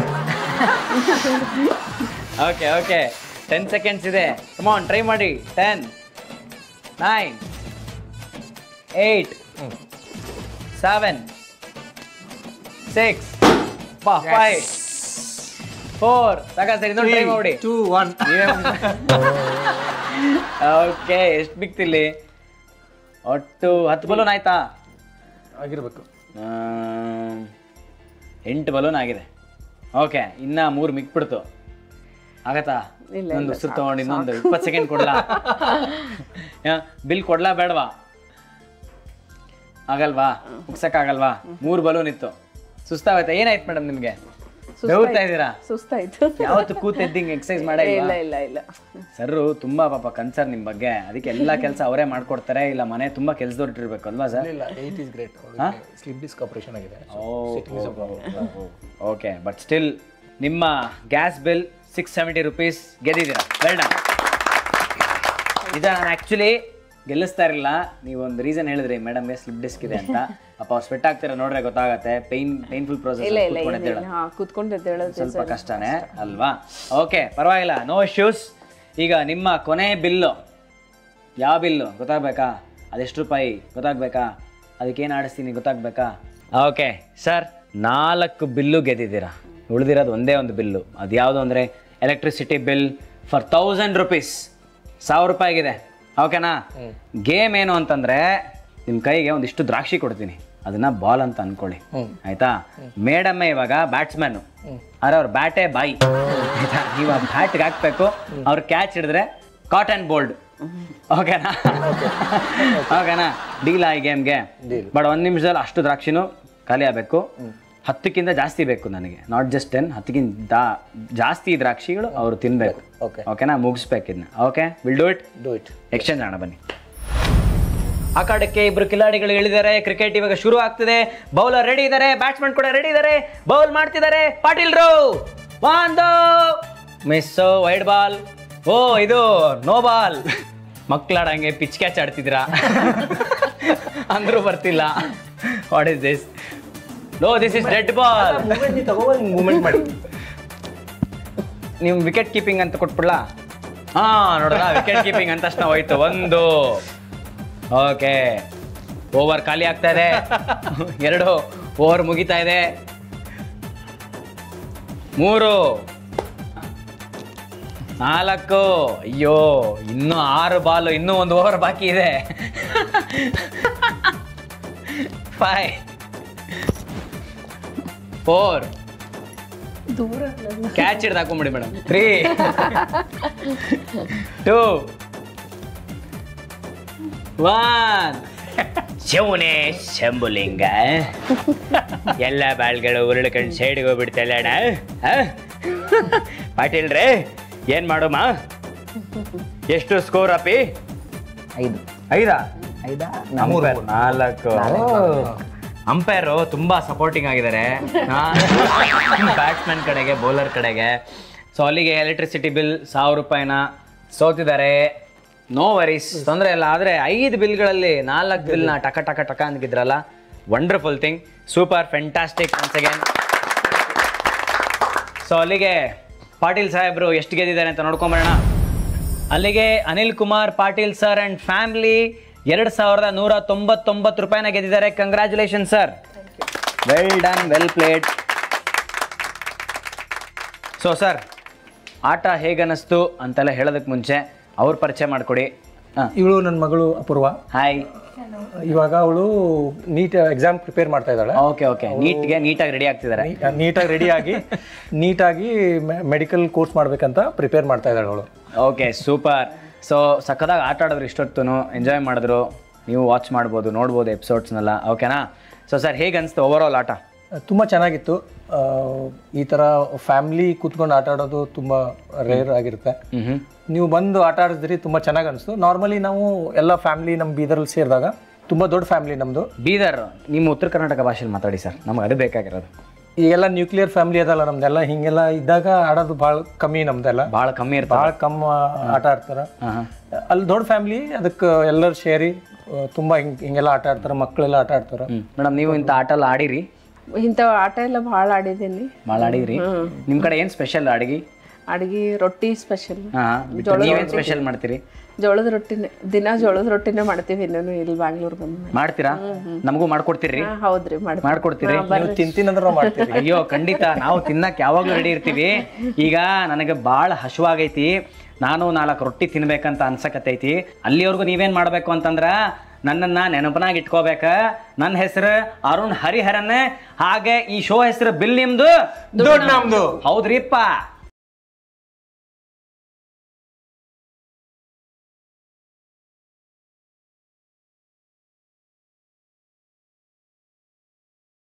ಓಕೆ ಓಕೆ ಟೆನ್ ಸೆಕೆಂಡ್ಸ್ ಇದೆ ಕಮಾನ್ ಟ್ರೈ ಮಾಡಿ ten nine eight seven six five four ಸಾಕ ಸರಿ ಇನ್ನೊಂದು ಟ್ರೈ ಮಾಡಿ ಟೂ ಒನ್ ಓಕೆ ಎಷ್ಟು ಬಿಕ್ತಿಲ್ಲಿ ಒಟ್ಟು ಹತ್ತು ಬಲೂನ್ ಆಯ್ತಾ ಆಗಿರ್ಬೇಕು ಆಮ್, ಎಂಟು ಬಲೂನ್ ಆಗಿದೆ ಓಕೆ ಇನ್ನ ಮೂರು ಮಿಕ್ಬಿಡ್ತು ಆಗತ್ತಾ ಇಲ್ಲ, ಇನ್ನೊಂದು ಉಸಿರು ತಗೊಂಡು ಇನ್ನೊಂದು ಇಪ್ಪತ್ತು ಸೆಕೆಂಡ್ ಕೊಡ್ಲಾ ಬಿಲ್ ಕೊಡ್ಲಾ ಬೇಡವಾ ಆಗಲ್ವಾ ಮುಗ್ಸಕ್ಕಾಗಲ್ವಾ ಮೂರು ಬಲೂನ್ ಇತ್ತು ಸುಸ್ತಾಗತ್ತೆ ಏನಾಯ್ತು ಮೇಡಮ್ ನಿಮ್ಗೆ ಬೆವರ್ತಾ ಇದ್ದೀರಾ ಸುಸ್ತಾಯ್ತು ಯಾವತ್ತು ಕೂತೆದ್ದಿಂಗ್ ಎಕ್ಸಸೈಸ್ ಮಾಡೇ ಇಲ್ಲ ಇಲ್ಲ ಇಲ್ಲ ಸರ್ರು ತುಂಬಾ ಪಾಪ ಕನ್ಸರ್ ನಿಮ್ ಬಗ್ಗೆ ಅದಕ್ಕೆ ಎಲ್ಲಾ ಕೆಲಸ ಅವರೇ ಮಾಡ್ಕೊಡ್ತಾರೆ ಇಲ್ಲ ಮನೆ ತುಂಬಾ ಕೆಲ್ಸದವ್ರು ಇಟ್ಟಿರ್ಬೇಕು ಅಲ್ವಾ ಸರ್ ಇಲ್ಲ eight is great slip disc operation ಆಗಿದೆ ಓಕೆ ಬಟ್ ಸ್ಟಿಲ್ ನಿಮ್ಮ gas bill six seventy rupees ಗೆದ್ದಿದ್ದೀರಾ ವೆಲ್ ಡನ್ ಇದು ನಾನು ಆ್ಯಕ್ಚುಲಿ ಗೆಲ್ಲಿಸ್ತಾ ಇರಲಿಲ್ಲ ನೀವು ಒಂದು ರೀಸನ್ ಹೇಳಿದ್ರಿ ಮೇಡಮ್ಗೆ ಸ್ಲಿಪ್ ಡಿಸ್ಕ್ ಇದೆ ಅಂತ ಅಪ್ಪ ಅವ್ರು ಸ್ವೆಟ್ ಆಗ್ತೀರಾ ನೋಡ್ರೆ ಗೊತ್ತಾಗತ್ತೆ ಪೈನ್ ಪೈನ್ಫುಲ್ ಪ್ರೋಸೆಸ್ ಇಲ್ಲ ಇಲ್ಲ ಏನಿಲ್ಲ ಹಾ ಕೂತ್ಕೊಂಡು ಎದ್ದೇಳೋದು ಸ್ವಲ್ಪ ಕಷ್ಟನೇ ಅಲ್ವಾ ಓಕೆ ಪರವಾಗಿಲ್ಲ ನೋ ಇಶ್ಯೂಸ್ ಈಗ ನಿಮ್ಮ ಕೊನೆ ಬಿಲ್ಲು ಯಾವ ಬಿಲ್ಲು ಗೊತ್ತಾಗ್ಬೇಕಾ ಅದೆಷ್ಟು ರೂಪಾಯಿ ಗೊತ್ತಾಗ್ಬೇಕಾ ಅದಕ್ಕೇನು ಆಡಿಸ್ತೀನಿ ಗೊತ್ತಾಗ್ಬೇಕಾ ಓಕೆ ಸರ್ ನಾಲ್ಕು ಬಿಲ್ಲು ಗೆದ್ದಿದ್ದೀರಾ ಉಳಿದಿರೋದು ಒಂದೇ ಒಂದು ಬಿಲ್ಲು ಅದು ಯಾವುದು ಅಂದರೆ electricity bill for thousand rupees ಸಾವಿರ ರೂಪಾಯಿಗಿದೆ ಓಕೆನಾ ಗೇಮ್ ಏನು ಅಂತಂದರೆ ನಿಮ್ಮ ಕೈಗೆ ಒಂದಿಷ್ಟು ದ್ರಾಕ್ಷಿ ಕೊಡ್ತೀನಿ ಅದನ್ನ ಬಾಲ್ ಅಂತ ಅನ್ಕೊಳ್ಳಿ ಆಯ್ತಾ ಮೇಡಮ್ಮೆ ಇವಾಗ ಬ್ಯಾಟ್ಸ್ಮನ್ ಆದ್ರೆ ಅವ್ರ ಬ್ಯಾಟೇ ಬಾಯಿ ಆಯ್ತಾ ನೀವು ಆ ಬ್ಯಾಟ್ಗೆ ಹಾಕ್ಬೇಕು ಅವ್ರು ಕ್ಯಾಚ್ ಹಿಡಿದ್ರೆ ಕಾಟನ್ ಬೋಲ್ಡ್ ಓಕೆನಾ ಓಕೆನಾ ಡೀಲ್ ಆ ಈ ಗೇಮ್ಗೆ ಬಟ್ ಒಂದು ನಿಮಿಷದಲ್ಲಿ ಅಷ್ಟು ದ್ರಾಕ್ಷಿನೂ ಖಾಲಿ ಆಗಬೇಕು ಹತ್ತಕ್ಕಿಂತ ಜಾಸ್ತಿ ಬೇಕು ನನಗೆ ನಾಟ್ ಜಸ್ಟ್ ಟೆನ್ ಹತ್ತಕ್ಕಿಂತ ಜಾಸ್ತಿ ದ್ರಾಕ್ಷಿಗಳು ಅವರು ತಿನ್ಬೇಕು Okay. ಓಕೆನಾ ಮುಗಿಸ್ಬೇಕು ಇದನ್ನ okay will do it do it exchange ಮಾಡೋಣ ಬನ್ನಿ ಆಕಾಡಕ್ಕೆ ಇಬ್ರು ಕಿಲಾಡಿಗಳು ಇಳಿದ್ದಾರೆ ಕ್ರಿಕೆಟ್ ಇವಾಗ ಶುರು ಆಗ್ತಿದೆ ಬೌಲರ್ ರೆಡಿ ಇದ್ದಾರೆ ಬ್ಯಾಟ್ಸ್ಮನ್ ಕೂಡ ರೆಡಿ ಇದ್ದಾರೆ ಬೌಲ್ ಮಾಡ್ತಿದ್ದಾರೆ ಪಾಟೀಲ್ರು ಒಂದು ಮಿಸ್ ವೈಡ್ ಬಾಲ್ ಓ ಇದು ನೋ ಬಾಲ್ ಮಕ್ಕಳಾಡಂಗೆ ಪಿಚ್ ಕ್ಯಾಚ್ ಆಡ್ತಿದ್ದೀರಾ ಅಂದ್ರೂ ಬರ್ತಿಲ್ಲ what is this no this is dead ball movement ಮಾಡಿ ನೀವು ವಿಕೆಟ್ ಕೀಪಿಂಗ್ ಅಂತ ಕೊಟ್ಬಿಡ್ಲಾ ಹಾ ನೋಡ್ರ ವಿಕೆಟ್ ಕೀಪಿಂಗ್ ಅಂತ ತಕ್ಷಣ ಹೋಯ್ತು ಒಂದು ಓಕೆ ಓವರ್ ಖಾಲಿ ಆಗ್ತಾ ಇದೆ ಎರಡು ಓವರ್ ಮುಗಿತಾ ಇದೆ ಮೂರು ನಾಲ್ಕು ಅಯ್ಯೋ ಇನ್ನೂ ಆರು ಬಾಲು ಇನ್ನೂ ಒಂದು ಓವರ್ ಬಾಕಿ ಇದೆ ಫೈವ್ ಫೋರ್ ದೂರ ಕ್ಯಾಚ್ ಹಿಡ್ದು ಹಾಕೊಂಬಿಡಿ ಮೇಡಮ್ ತ್ರೀ ಟೂ ಒನ್ ಶಿವನೇ ಶಂಭುಲಿಂಗ ಎಲ್ಲ ಬಾಳ್ಗಳು ಉರುಳ್ಕೊಂಡು ಸೈಡ್ಗೆ ಹೋಗ್ಬಿಡ್ತಲ್ಲ ಅಣ್ಣ ಆ? ಪಾಟೀಲ್ರೇ ಏನ್ ಮಾಡೋಮ್ಮ ಎಷ್ಟು ಸ್ಕೋರ್ ಅಪ್ಪಿ ಐದು ಐದಾ ಐದಾ ಅಂಪೈರ್ ನಾಲ್ಕು ಅಂಪೈರು ತುಂಬಾ ಸಪೋರ್ಟಿಂಗ್ ಆಗಿದ್ದಾರೆ ಬ್ಯಾಟ್ಸ್ಮನ್ ಕಡೆಗೆ ಬೌಲರ್ ಕಡೆಗೆ ಸೊ ಅಲ್ಲಿಗೆ ಎಲೆಕ್ಟ್ರಿಸಿಟಿ ಬಿಲ್ ಸಾವಿರ ರೂಪಾಯಿನ ಸೋತಿದ್ದಾರೆ ನೋ ವರೀಸ್ ತೊಂದರೆ ಇಲ್ಲ ಆದರೆ ಐದು ಬಿಲ್ಗಳಲ್ಲಿ ನಾಲ್ಕು ಬಿಲ್ನ ಟಕ ಟಕ ಟಕ ಅಂದಿದ್ರಲ್ಲ wonderful thing super fantastic once again so ಅಲ್ಲಿಗೆ ಪಾಟೀಲ್ ಸಾಹೇಬ್ರು ಎಷ್ಟು ಗೆದ್ದಿದ್ದಾರೆ ಅಂತ ನೋಡ್ಕೊಂಬರೋಣ ಅಲ್ಲಿಗೆ Anil Kumar Patil sir and family ಎರಡು ಸಾವಿರದ ನೂರ ತೊಂಬತ್ತೊಂಬತ್ತು ರೂಪಾಯಿನ ಗೆದ್ದಿದ್ದಾರೆ congratulation sir well done well played so sir ಆಟ ಹೇಗನ್ನಿಸ್ತು ಅಂತೆಲ್ಲ ಹೇಳೋದಕ್ಕೆ ಮುಂಚೆ ಅವ್ರ ಪರಿಚಯ ಮಾಡಿಕೊಡಿ ಇವಳು ನನ್ನ ಮಗಳು ಅಪೂರ್ವ ಹಾಯ್ ಇವಾಗ ಅವಳು ನೀಟ್ ಎಕ್ಸಾಮ್ ಪ್ರಿಪೇರ್ ಮಾಡ್ತಾ ಇದ್ದಾಳೆ ಓಕೆ ಓಕೆ ನೀಟ್ಗೆ ನೀಟಾಗಿ ರೆಡಿ ಆಗ್ತಿದ್ದಾರೆ ನೀಟಾಗಿ ರೆಡಿ ಆಗಿ ನೀಟಾಗಿ ಮೆಡಿಕಲ್ ಕೋರ್ಸ್ ಮಾಡ್ಬೇಕಂತ ಪ್ರಿಪೇರ್ ಮಾಡ್ತಾ ಇದ್ದಾಳೆ ಅವಳು ಓಕೆ ಸೂಪರ್ ಸೊ ಸಕ್ಕದಾಗಿ ಆಟ ಆಡಿದ್ರು ಇಷ್ಟೊತ್ತು ಎಂಜಾಯ್ ಮಾಡಿದ್ರು ನೀವು ವಾಚ್ ಮಾಡ್ಬೋದು ನೋಡ್ಬೋದು ಎಪಿಸೋಡ್ಸ್ನೆಲ್ಲ ಓಕೆನಾ ಸೊ ಸರ್ ಹೇಗೆ ಅನಿಸ್ತು ಓವರ್ ಆಲ್ ಆಟ ತುಂಬ ಚೆನ್ನಾಗಿತ್ತು ಆ, ಈ ಥರ ಫ್ಯಾಮ್ಲಿ ಕೂತ್ಕೊಂಡು ಆಟ ಆಡೋದು ತುಂಬ ರೇರ್ ಆಗಿರುತ್ತೆ ಹ್ಞೂ ಹ್ಞೂ ನೀವು ಬಂದು ಆಟ ಆಡಿದ್ರಿ ತುಂಬ ಚೆನ್ನಾಗಿ ಅನಿಸ್ತು ನಾರ್ಮಲಿ ನಾವು ಎಲ್ಲ ಫ್ಯಾಮ್ಲಿ ನಮ್ಮ ಬೀದರಲ್ಲಿ ಸೇರಿದಾಗ ತುಂಬ ದೊಡ್ಡ ಫ್ಯಾಮ್ಲಿ ನಮ್ಮದು ಬೀದರ್ ನಿಮ್ಮ ಉತ್ತರ ಕರ್ನಾಟಕ ಭಾಷೆಯಲ್ಲಿ ಮಾತಾಡಿ ಸರ್ ನಮ್ಗೆ ಅದು ಬೇಕಾಗಿರೋದು ಈಗೆಲ್ಲ ನ್ಯೂಕ್ಲಿಯರ್ ಫ್ಯಾಮ್ಲಿ ಅದಲ್ಲ ನಮ್ದೆಲ್ಲ ಹಿಂಗೆಲ್ಲ ಇದ್ದಾಗ ಆಡೋದು ಭಾಳ ಕಮ್ಮಿ ನಮ್ದೆಲ್ಲ ಭಾಳ ಕಮ್ಮಿ ಇರ್ತದೆ ಭಾಳ ಕಮ್ಮ ಆಟ ಆಡ್ತಾರೆ ಹಾಂ ಹಾಂ ಅಲ್ಲಿ ದೊಡ್ಡ ಫ್ಯಾಮ್ಲಿ ಅದಕ್ಕೆ ಎಲ್ಲರೂ ಸೇರಿ ಆ, ತುಂಬ ಹಿಂಗೆ ಹಿಂಗೆಲ್ಲ ಆಟ ಆಡ್ತಾರೆ ಮಕ್ಕಳೆಲ್ಲ ಆಟ ಆಡ್ತಾರೆ ಹ್ಞೂ ಮೇಡಮ್ ನೀವು ಇಂಥ ಆಟ ಎಲ್ಲ ಆಡಿರಿ ಇಂಥ ಆಟ ಎಲ್ಲ ಭಾಳ ಆಡಿದ್ದೀನಿ ಭಾಳ ಆಡಿದ್ರಿ ನಿಮ್ಮ ಕಡೆ ಏನು ಸ್ಪೆಷಲ್ ಅಡಿಗೆ ಅಡ್ಗೆ ರೊಟ್ಟಿ ಸ್ಪೆಷಲ್ ಹಾಂ ನೀವೇನು ಸ್ಪೆಷಲ್ ಮಾಡ್ತೀರಿ ಜೋಳದ ರೊಟ್ಟಿನೇ ದಿನ ಜೋಳದ ರೊಟ್ಟಿನೇ ಮಾಡ್ತೀವಿ ಇನ್ನೂ ಇಲ್ಲಿ ಬ್ಯಾಂಗ್ಳೂರ್ ಬಂದ ಮಾಡ್ತೀರಾ ನಮಗೂ ಮಾಡ್ಕೊಡ್ತೀರಿ ಹೌದ್ರಿ ಮಾಡ್ತೀವಿ ಮಾಡ್ಕೊಡ್ತೀರಿ ನೀವು ತಿಂತೀನಂದ್ರೆ ನಾವು ಮಾಡ್ತೀವಿ ಅಯ್ಯೋ ಖಂಡಿತ ನಾವು ತಿನ್ನಕ್ಕೆ ಯಾವಾಗಲೂ ರೆಡಿ ಇರ್ತೀವಿ ಈಗ ನನಗೆ ಭಾಳ ಹಸುವಾಗೈತಿ ನಾನು ನಾಲ್ಕು ರೊಟ್ಟಿ ತಿನ್ಬೇಕಂತ ಅನ್ಸಕತ್ತೈತಿ ಅಲ್ಲಿವರೆಗೂ ನೀವೇನ್ ಮಾಡ್ಬೇಕು ಅಂತಂದ್ರ ನನ್ನನ್ನ ನೆನಪನಾಗ ಇಟ್ಕೋಬೇಕ ನನ್ನ ಹೆಸರು ಅರುಣ್ ಹರಿಹರನ್ ಹಾಗೆ ಈ ಶೋ ಹೆಸರು ಬಿಲ್ ನಿಮ್ದು ದೊಡ್ಡ ನಮ್ದು ಹೌದ್ರಿಪ್ಪ